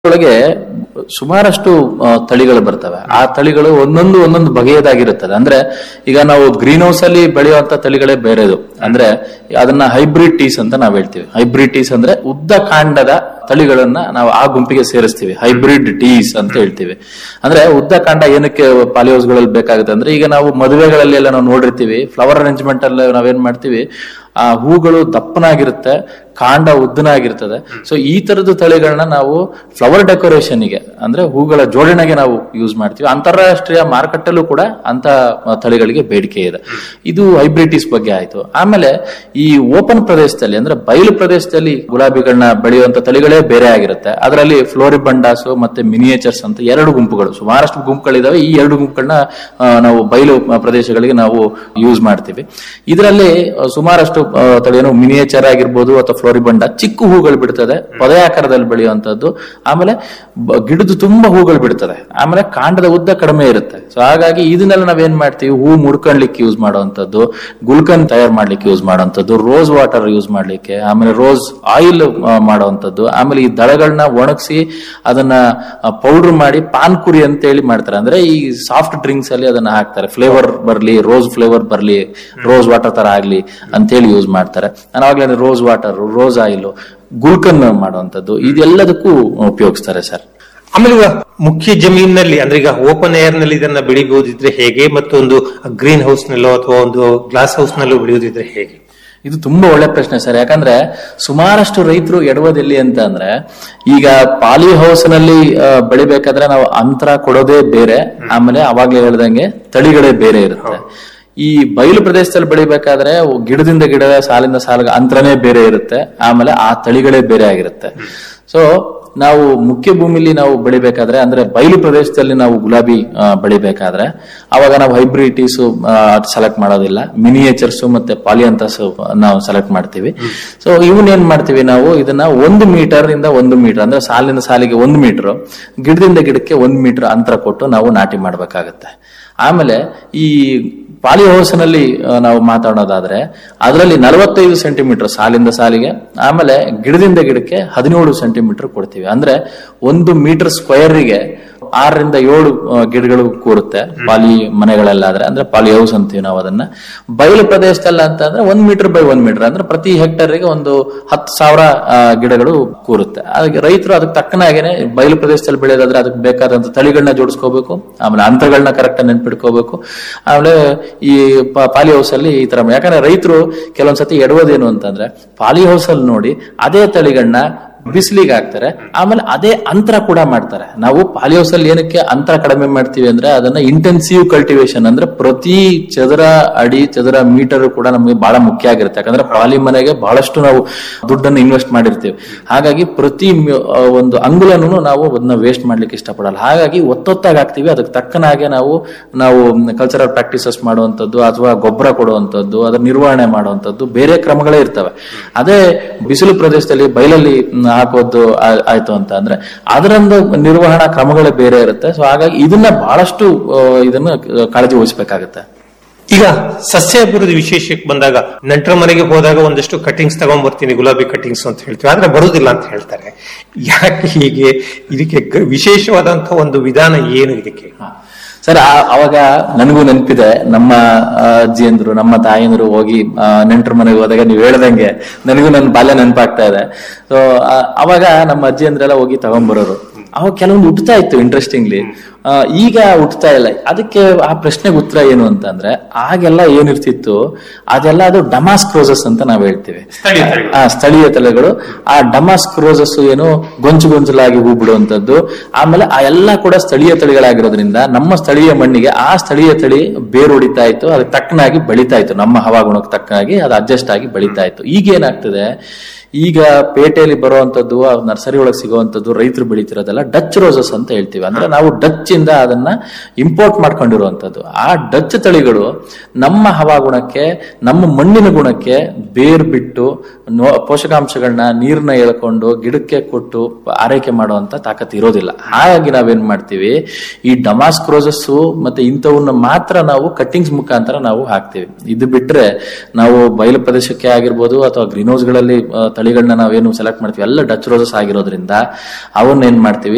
ಒಳಗೆ ಸುಮಾರಷ್ಟು ಆ, ತಳಿಗಳು ಬರ್ತವೆ ಆ ತಳಿಗಳು ಒಂದೊಂದು ಒಂದೊಂದು ಬಗೆಯದಾಗಿರುತ್ತದೆ ಅಂದ್ರೆ ಈಗ ನಾವು ಗ್ರೀನ್ ಹೌಸ್ ಅಲ್ಲಿ ಬೆಳೆಯುವಂತ ತಳಿಗಳೇ ಬೇರೆದು ಅಂದ್ರೆ ಅದನ್ನ ಹೈಬ್ರಿಡ್ ಟೀಸ್ ಅಂತ ನಾವ್ ಹೇಳ್ತೀವಿ ಹೈಬ್ರಿಡ್ ಟೀಸ್ ಅಂದ್ರೆ ಉದ್ದ ಕಾಂಡದ ತಳಿಗಳನ್ನ ನಾವು ಆ ಗುಂಪಿಗೆ ಸೇರಿಸ್ತೀವಿ ಹೈಬ್ರಿಡ್ ಟೀಸ್ ಅಂತ ಹೇಳ್ತೀವಿ ಅಂದ್ರೆ ಉದ್ದ ಕಾಂಡ ಏನಕ್ಕೆ ಪಾಲಿಹೌಸ್ ಗಳಲ್ಲಿ ಬೇಕಾಗುತ್ತೆ ಅಂದ್ರೆ ಈಗ ನಾವು ಮದುವೆಗಳಲ್ಲಿ ಎಲ್ಲ ನಾವು ನೋಡಿರ್ತೀವಿ ಫ್ಲವರ್ ಅರೇಂಜ್ಮೆಂಟ್ ಅಲ್ಲಿ ನಾವೇನ್ ಮಾಡ್ತೀವಿ ಆ ಹೂಗಳು ದಪ್ಪನಾಗಿರುತ್ತೆ ಕಾಂಡ ಉದ್ದನಾಗಿರ್ತದೆ ಸೊ ಈ ತರದ ತಳಿಗಳನ್ನ ನಾವು ಫ್ಲವರ್ ಡೆಕೋರೇಷನ್ ಗೆ ಅಂದ್ರೆ ಹೂಗಳ ಜೋಡಣೆಗೆ ನಾವು ಯೂಸ್ ಮಾಡ್ತೀವಿ ಅಂತಾರಾಷ್ಟ್ರೀಯ ಮಾರುಕಟ್ಟೆಲ್ಲೂ ಕೂಡ ಅಂತ ತಳಿಗಳಿಗೆ ಬೇಡಿಕೆ ಇದೆ ಇದು ಹೈಬ್ರಿಟೀಸ್ ಬಗ್ಗೆ ಆಯ್ತು ಆಮೇಲೆ ಈ ಓಪನ್ ಪ್ರದೇಶದಲ್ಲಿ ಅಂದ್ರೆ ಬಯಲು ಪ್ರದೇಶದಲ್ಲಿ ಗುಲಾಬಿಗಳನ್ನ ಬೆಳೆಯುವಂತ ತಳಿಗಳೇ ಬೇರೆ ಆಗಿರುತ್ತೆ ಅದರಲ್ಲಿ ಫ್ಲೋರಿಬಂಡಾಸು ಮತ್ತೆ ಮಿನಿಯೇಚರ್ಸ್ ಅಂತ ಎರಡು ಗುಂಪುಗಳು ಸುಮಾರಷ್ಟು ಗುಂಪುಗಳಿದಾವೆ ಈ ಎರಡು ಗುಂಪುಗಳನ್ನ ಆ, ನಾವು ಬಯಲು ಪ್ರದೇಶಗಳಿಗೆ ನಾವು ಯೂಸ್ ಮಾಡ್ತೀವಿ ಇದರಲ್ಲಿ ಆ, ಸುಮಾರಷ್ಟು ಆ, ತಳಿಯನ್ನು ಮಿನಿಯೇಚರ್ ಆಗಿರ್ಬೋದು ಅಥವಾ ಫ್ಲೋರಿಬಂಡ ಚಿಕ್ಕ ಹೂಗಳು ಬಿಡ್ತದೆ ಪೊದೆಯಾಕಾರದಲ್ಲಿ ಬೆಳೆಯುವಂತದ್ದು ಆಮೇಲೆ ಬ- ಗಿಡದ ತುಂಬಾ ಹೂಗಳು ಬಿಡ್ತದೆ ಆಮೇಲೆ ಕಾಂಡದ ಉದ್ದ ಕಡಿಮೆ ಇರುತ್ತೆ ಸೊ ಹಾಗಾಗಿ ಇದನ್ನೆಲ್ಲ ನಾವೇನ್ ಮಾಡ್ತೀವಿ ಹೂ ಮುಡ್ಕೊಳ್ಲಿಕ್ಕೆ ಯೂಸ್ ಮಾಡುವಂತದ್ದು ಗುಲ್ಕನ್ ತಯಾರು ಮಾಡ್ಲಿಕ್ಕೆ ಯೂಸ್ ಮಾಡುವಂತದ್ದು ರೋಸ್ ವಾಟರ್ ಯೂಸ್ ಮಾಡ್ಲಿಕ್ಕೆ ಆಮೇಲೆ ರೋಸ್ ಆಯಿಲ್ ಮಾಡುವಂತದ್ದು ಆಮೇಲೆ ಈ ದಳಗಳನ್ನ ಒಣಗಿಸಿ ಅದನ್ನ ಪೌಡರ್ ಮಾಡಿ ಪಾನ್ಕುರಿ ಅಂತ ಹೇಳಿ ಮಾಡ್ತಾರೆ ಅಂದ್ರೆ ಈ ಸಾಫ್ಟ್ ಡ್ರಿಂಕ್ಸ್ ಅಲ್ಲಿ ಅದನ್ನ ಹಾಕ್ತಾರೆ ಫ್ಲೇವರ್ ಬರ್ಲಿ ರೋಸ್ ಫ್ಲೇವರ್ ಬರ್ಲಿ ರೋಸ್ ವಾಟರ್ ತರ ಆಗ್ಲಿ ಅಂತೇಳಿ ಯೂಸ್ ಮಾಡ್ತಾರೆ ನಾನು ಅವಾಗ್ಲೇ ರೋಸ್ ವಾಟರ್ ರೋಸ್ ಆಯಿಲ್ ಗುಲ್ಕನ್ ಮಾಡುವಂತದ್ದು ಇದೆಲ್ಲದಕ್ಕೂ ಉಪಯೋಗಿಸ್ತಾರೆ ಸರ್ ಆಮೇಲೆ ಈಗ ಮುಖ್ಯ ಜಮೀನಿನಲ್ಲಿ ಅಂದ್ರೆ ಈಗ ಓಪನ್ ಏರ್ ನಲ್ಲಿ ಇದನ್ನ ಬೆಳಿಬಹುದಿದ್ರೆ ಹೇಗೆ ಮತ್ತೊಂದು ಗ್ರೀನ್ ಹೌಸ್ ನಲ್ಲೋ ಅಥವಾ ಒಂದು ಗ್ಲಾಸ್ ಹೌಸ್ ನಲ್ಲೋ ಬೆಳೆಯುವುದಿದ್ರೆ ಹೇಗೆ ಇದು ತುಂಬಾ ಒಳ್ಳೆ ಪ್ರಶ್ನೆ ಸರ್ ಯಾಕಂದ್ರೆ ಸುಮಾರಷ್ಟು ರೈತರು ಎಡವದೆಲ್ಲಿ ಅಂತ ಅಂದ್ರೆ ಈಗ ಪಾಲಿ ಹೌಸ್ ನಲ್ಲಿ ಆ, ಬೆಳಿಬೇಕಾದ್ರೆ ನಾವು ಅಂತರ ಕೊಡೋದೇ ಬೇರೆ ಆಮೇಲೆ ಅವಾಗ್ಲೇ ಹೇಳ್ದಂಗೆ ತಳಿಗಳೇ ಬೇರೆ ಇರುತ್ತೆ ಈ ಬಯಲು ಪ್ರದೇಶದಲ್ಲಿ ಬೆಳಿಬೇಕಾದ್ರೆ ಗಿಡದಿಂದ ಗಿಡದ ಸಾಲಿಂದ ಸಾಲಿಗೆ ಅಂತರನೇ ಬೇರೆ ಇರುತ್ತೆ ಆಮೇಲೆ ಆ ತಳಿಗಳೇ ಬೇರೆ ಆಗಿರುತ್ತೆ ಸೊ ನಾವು ಮುಖ್ಯ ಭೂಮಿಲಿ ನಾವು ಬೆಳಿಬೇಕಾದ್ರೆ ಅಂದ್ರೆ ಬಯಲು ಪ್ರದೇಶದಲ್ಲಿ ನಾವು ಗುಲಾಬಿ ಆ, ಬೆಳಿಬೇಕಾದ್ರೆ ಅವಾಗ ನಾವು ಹೈಬ್ರಿಟೀಸ್ ಸೆಲೆಕ್ಟ್ ಮಾಡೋದಿಲ್ಲ ಮಿನಿಯೇಚರ್ಸ್ ಮತ್ತೆ ಪಾಲಿಯಂತಸ್ ನಾವು ಸೆಲೆಕ್ಟ್ ಮಾಡ್ತೀವಿ ಸೊ ಇವನ್ ಏನ್ ಮಾಡ್ತೀವಿ ನಾವು ಇದನ್ನ ಒಂದು ಮೀಟರ್ ಇಂದ ಒಂದು ಮೀಟರ್ ಅಂದ್ರೆ ಸಾಲಿನ ಸಾಲಿಗೆ ಒಂದು ಮೀಟರ್ ಗಿಡದಿಂದ ಗಿಡಕ್ಕೆ ಒಂದು ಮೀಟರ್ ಅಂತರ ಕೊಟ್ಟು ನಾವು ನಾಟಿ ಮಾಡ್ಬೇಕಾಗತ್ತೆ ಆಮೇಲೆ ಈ ಪಾಲಿ ಹೌಸ್ನಲ್ಲಿ ನಾವು ಮಾತಾಡೋದಾದ್ರೆ ಅದರಲ್ಲಿ ನಲವತ್ತೈದು ಸೆಂಟಿಮೀಟರ್ ಸಾಲಿಂದ ಸಾಲಿಗೆ ಆಮೇಲೆ ಗಿಡದಿಂದ ಗಿಡಕ್ಕೆ ಹದಿನೇಳು ಸೆಂಟಿಮೀಟರ್ ಕೊಡ್ತೀವಿ ಅಂದ್ರೆ ಒಂದು ಮೀಟರ್ ಸ್ಕ್ವೇರ್ಗೆ ಆರರಿಂದ ಏಳು ಆ, ಗಿಡಗಳು ಕೂರುತ್ತೆ ಪಾಲಿ ಮನೆಗಳಲ್ಲಾದ್ರೆ ಅಂದ್ರೆ ಪಾಲಿ ಹೌಸ್ ಅಂತೀವಿ ನಾವು ಅದನ್ನ ಬಯಲು ಪ್ರದೇಶದಲ್ಲಿ ಅಂತ ಅಂದ್ರೆ ಒಂದ್ ಮೀಟರ್ ಬೈ ಒಂದ್ ಮೀಟರ್ ಅಂದ್ರೆ ಪ್ರತಿ ಹೆಕ್ಟರ್ಗೆ ಒಂದು ಹತ್ತು ಸಾವಿರ ಆ, ಗಿಡಗಳು ಕೂರುತ್ತೆ ಅದಕ್ಕೆ ರೈತರು ಅದಕ್ಕೆ ತಕ್ಕನಾಗೇನೆ ಬಯಲು ಪ್ರದೇಶದಲ್ಲಿ ಬೆಳೆಯೋದಾದ್ರೆ ಅದಕ್ಕೆ ಬೇಕಾದಂತ ತಳಿಗಳನ್ನ ಜೋಡಿಸ್ಕೋಬೇಕು ಆಮೇಲೆ ಅಂತರಗಳನ್ನ ಕರೆಕ್ಟ್ ನೆನ್ಪಿಟ್ಕೋಬೇಕು ಆಮೇಲೆ ಈ ಪ- ಪಾಲಿ ಹೌಸ್ ಅಲ್ಲಿ ಈ ತರ ಯಾಕಂದ್ರೆ ರೈತರು ಕೆಲವೊಂದ್ಸತಿ ಎಡವೋದೇನು ಅಂತಂದ್ರೆ ಪಾಲಿ ಹೌಸ್ ಅಲ್ಲಿ ನೋಡಿ ಅದೇ ತಳಿಗಳನ್ನ ಬಿಸಿಲಿಗೆ ಹಾಕ್ತಾರೆ ಆಮೇಲೆ ಅದೇ ಅಂತರ ಕೂಡ ಮಾಡ್ತಾರೆ ನಾವು ಪಾಲಿ ಹೌಸ್ ಅಲ್ಲಿ ಏನಕ್ಕೆ ಅಂತರ ಕಡಿಮೆ ಮಾಡ್ತೀವಿ ಅಂದ್ರೆ ಅದನ್ನ ಇಂಟೆನ್ಸಿವ್ ಕಲ್ಟಿವೇಶನ್ ಅಂದ್ರೆ ಪ್ರತಿ ಚದರ ಅಡಿ ಚದರ ಮೀಟರ್ ಕೂಡ ನಮಗೆ ಬಹಳ ಮುಖ್ಯ ಆಗಿರುತ್ತೆ ಯಾಕಂದ್ರೆ ಪಾಲಿ ಮನೆಗೆ ಬಹಳಷ್ಟು ನಾವು ದುಡ್ಡನ್ನು ಇನ್ವೆಸ್ಟ್ ಮಾಡಿರ್ತೀವಿ ಹಾಗಾಗಿ ಪ್ರತಿ ಮ್ಯು- ಆ, ಒಂದು ಅಂಗುಲನು ನಾವು ಅದನ್ನ ವೇಸ್ಟ್ ಮಾಡ್ಲಿಕ್ಕೆ ಇಷ್ಟಪಡಲ್ಲ ಹಾಗಾಗಿ ಒತ್ತೊತ್ತಾಗಿ ಹಾಕ್ತಿವಿ ಅದಕ್ಕೆ ತಕ್ಕನಾಗೆ ನಾವು ನಾವು ಕಲ್ಚರಲ್ ಪ್ರಾಕ್ಟೀಸಸ್ ಮಾಡುವಂತದ್ದು ಅಥವಾ ಗೊಬ್ಬರ ಕೊಡುವಂತದ್ದು ಅದರ ನಿರ್ವಹಣೆ ಮಾಡುವಂತದ್ದು ಬೇರೆ ಕ್ರಮಗಳೇ ಇರ್ತವೆ ಅದೇ ಬಿಸಿಲು ಪ್ರದೇಶದಲ್ಲಿ ಬಯಲಲ್ಲಿ ಮ್, ಹಾಕೋದು ಆ- ಆಯ್ತು ಅಂತ ಅಂದ್ರೆ ಅದರೊಂದು ನಿರ್ವಹಣಾ ಕ್ರಮಗಳೇ ಬೇರೆ ಇರುತ್ತೆ ಸೊ ಹಾಗಾಗಿ ಇದನ್ನ ಬಹಳಷ್ಟು ಆ, ಇದನ್ನ ಕಾಳಜಿ ವಹಿಸಬೇಕಾಗುತ್ತೆ ಈಗ ಸಸ್ಯ ಅಭಿವೃದ್ಧಿ ವಿಶೇಷಕ್ಕೆ ಬಂದಾಗ ನೆಂಟರ ಮನೆಗೆ ಹೋದಾಗ ಒಂದಷ್ಟು ಕಟಿಂಗ್ಸ್ ತಗೊಂಡ್ ಬರ್ತೀನಿ ಗುಲಾಬಿ ಕಟಿಂಗ್ಸ್ ಅಂತ ಹೇಳ್ತೀವಿ ಆದ್ರೆ ಬರುದಿಲ್ಲ ಅಂತ ಹೇಳ್ತಾರೆ ಯಾಕೆ ಹೀಗೆ ಇದಕ್ಕೆ ಗ- ವಿಶೇಷವಾದಂತಹ ಒಂದು ವಿಧಾನ ಏನು ಇದಕ್ಕೆ ಸರ್ ಆ- ಅವಾಗ ನನಗೂ ನೆನಪಿದೆ ನಮ್ಮ ಆ, ಅಜ್ಜಿಯಂದ್ರು ನಮ್ಮ ತಾಯಂದ್ರು ಹೋಗಿ ಆ, ನೆಂಟ್ರ ಮನೆಗೆ ಹೋದಾಗ ನೀವು ಹೇಳ್ದಂಗೆ ನನಗೂ ನನ್ನ ಬಾಲ್ಯ ನೆನಪಾಗ್ತಾ ಇದೆ ಸೊ ಅವಾಗ ನಮ್ಮ ಅಜ್ಜಿಯಂದ್ರೆಲ್ಲ ಹೋಗಿ ತಗೊಂಡ್ಬರೋರು ಅವಾಗ ಕೆಲವೊಂದು ಹುಟ್ಟತಾ ಇತ್ತು ಇಂಟ್ರೆಸ್ಟಿಂಗ್ಲಿ ಈಗ ಹುಟ್ಟತಾ ಇಲ್ಲ ಅದಕ್ಕೆ ಆ ಪ್ರಶ್ನೆಗೆ ಉತ್ತರ ಏನು ಅಂತಂದ್ರೆ ಆಗೆಲ್ಲ ಏನಿರ್ತಿತ್ತು ಅದೆಲ್ಲ ಅದು ಡಮಾಸ್ಕ್ರೋಸಸ್ ಅಂತ ನಾವ್ ಹೇಳ್ತೀವಿ ಸ್ಥಳೀಯ ತಳಿಗಳು. ಆ ಸ್ಥಳೀಯ ತಳಿಗಳು ಆ ಡಮಾಸ್ಕ್ರೋಸಸ್ ಏನು ಗೊಂಚು ಗೊಂಚಲಾಗಿ ಹೂ ಬಿಡುವಂತದ್ದು ಆಮೇಲೆ ಆ ಎಲ್ಲ ಕೂಡ ಸ್ಥಳೀಯ ತಳಿಗಳಾಗಿರೋದ್ರಿಂದ ನಮ್ಮ ಸ್ಥಳೀಯ ಮಣ್ಣಿಗೆ ಆ ಸ್ಥಳೀಯ ತಳಿ ಬೇರು ಹೊಡಿತಾ ಇತ್ತು ಅದಕ್ಕೆ ತಕ್ಕನಾಗಿ ಬೆಳಿತಾ ಇತ್ತು ನಮ್ಮ ಹವಾಗುಣಕ್ಕೆ ತಕ್ಕನಾಗಿ ಅದು ಅಡ್ಜಸ್ಟ್ ಆಗಿ ಬೆಳಿತಾ ಇತ್ತು ಈಗ ಏನಾಗ್ತದೆ ಈಗ ಪೇಟೆಯಲ್ಲಿ ಬರುವಂತದ್ದು ಆ ನರ್ಸರಿ ಒಳಗೆ ಸಿಗುವಂತದ್ದು ರೈತರು ಬೆಳಿತಿರೋದೆಲ್ಲ ಡಚ್ ರೋಸಸ್ ಅಂತ ಹೇಳ್ತೀವಿ ಅಂದ್ರೆ ನಾವು ಡಚ್ ಇಂದ ಅದನ್ನ ಇಂಪೋರ್ಟ್ ಮಾಡ್ಕೊಂಡಿರುವಂತದ್ದು ಆ ಡಚ್ ತಳಿಗಳು ನಮ್ಮ ಹವಾಗುಣಕ್ಕೆ ನಮ್ಮ ಮಣ್ಣಿನ ಗುಣಕ್ಕೆ ಬೇರ್ ಬಿಟ್ಟು ನೋ- ಪೋಷಕಾಂಶಗಳನ್ನ ನೀರನ್ನ ಎಳ್ಕೊಂಡು ಗಿಡಕ್ಕೆ ಕೊಟ್ಟು ಆರೈಕೆ ಮಾಡುವಂತ ತಾಕತ್ ಇರೋದಿಲ್ಲ ಹಾಗಾಗಿ ನಾವೇನ್ ಮಾಡ್ತೀವಿ ಈ ಡಮಾಸ್ಕ್ರೋಸಸ್ ಮತ್ತೆ ಇಂಥವನ್ನ ಮಾತ್ರ ನಾವು ಕಟ್ಟಿಂಗ್ಸ್ ಮುಖಾಂತರ ನಾವು ಹಾಕ್ತಿವಿ ಇದು ಬಿಟ್ರೆ ನಾವು ಬಯಲು ಪ್ರದೇಶಕ್ಕೆ ಆಗಿರ್ಬೋದು ಅಥವಾ ಗ್ರೀನ್ ಹೌಸ್ ಗಳಲ್ಲಿ ಆ, ತಳಿಗಳನ್ನ ನಾವೇನು ಸೆಲೆಕ್ಟ್ ಮಾಡ್ತೀವಿ ಎಲ್ಲ ಡಚ್ ರೋಸಸ್ ಆಗಿರೋದ್ರಿಂದ ಅವನ್ನ ಏನ್ ಮಾಡ್ತೀವಿ